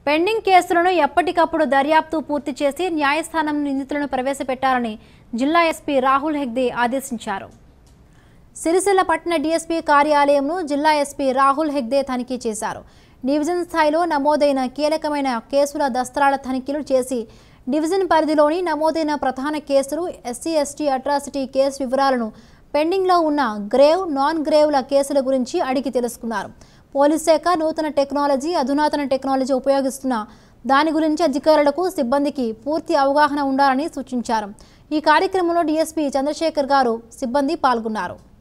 pending కేసులను ఎప్పటికప్పుడు దర్యాప్తు పూర్తి చేసి న్యాయస్థానం నిందితులను ప్రవేశపెట్టాలని జిల్లా ఎస్పీ రాహుల్ హెగ్దే ఆదేశించారు సిరిసిల్ల పట్టణ డీఎస్పీ కార్యాలయంను జిల్లా ఎస్పీ రాహుల్ హెగ్దే తనిఖీ చేశారు డివిజన్ స్థాయిలో నమోదైన కీలకమైన కేసుల దస్త్రాల తనిఖీలు చేసి డివిజన్ పరిధిలోని నమోదైన ప్రధాన కేసులు ఎస్సీ ఎస్టీ అట్రాసిటీ కేసు వివరాలను పెండింగ్లో ఉన్న గ్రేవ్ నాన్ గ్రేవ్ల కేసుల గురించి అడిగి తెలుసుకున్నారు పోలీస్ శాఖ నూతన టెక్నాలజీ అధునాతన టెక్నాలజీ ఉపయోగిస్తున్న దాని గురించి అధికారులకు సిబ్బందికి పూర్తి అవగాహన ఉండాలని సూచించారు ఈ కార్యక్రమంలో డీఎస్పీ చంద్రశేఖర్ గారు సిబ్బంది పాల్గొన్నారు